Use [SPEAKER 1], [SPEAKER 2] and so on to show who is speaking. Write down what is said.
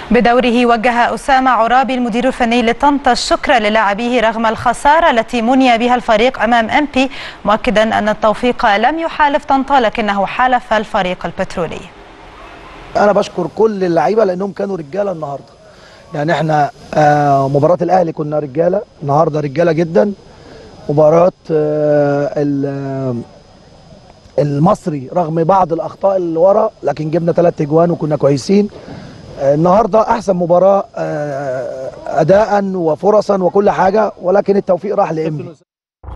[SPEAKER 1] بدوره وجه أسامة عرابي المدير الفني لطنطا الشكر للاعبيه رغم الخسارة التي مني بها الفريق أمام أمبي مؤكدا أن التوفيق لم يحالف طنطا لكنه حالف الفريق البترولي
[SPEAKER 2] انا بشكر كل اللعيبه لانهم كانوا رجاله النهارده يعني احنا آه مباراه الاهلي كنا رجاله النهارده رجاله جدا مباراه آه ال- المصري رغم بعض الاخطاء اللي ورا لكن جبنا ثلاث اجوان وكنا كويسين آه النهارده احسن مباراه آه اداء وفرصا وكل حاجه ولكن التوفيق راح لامي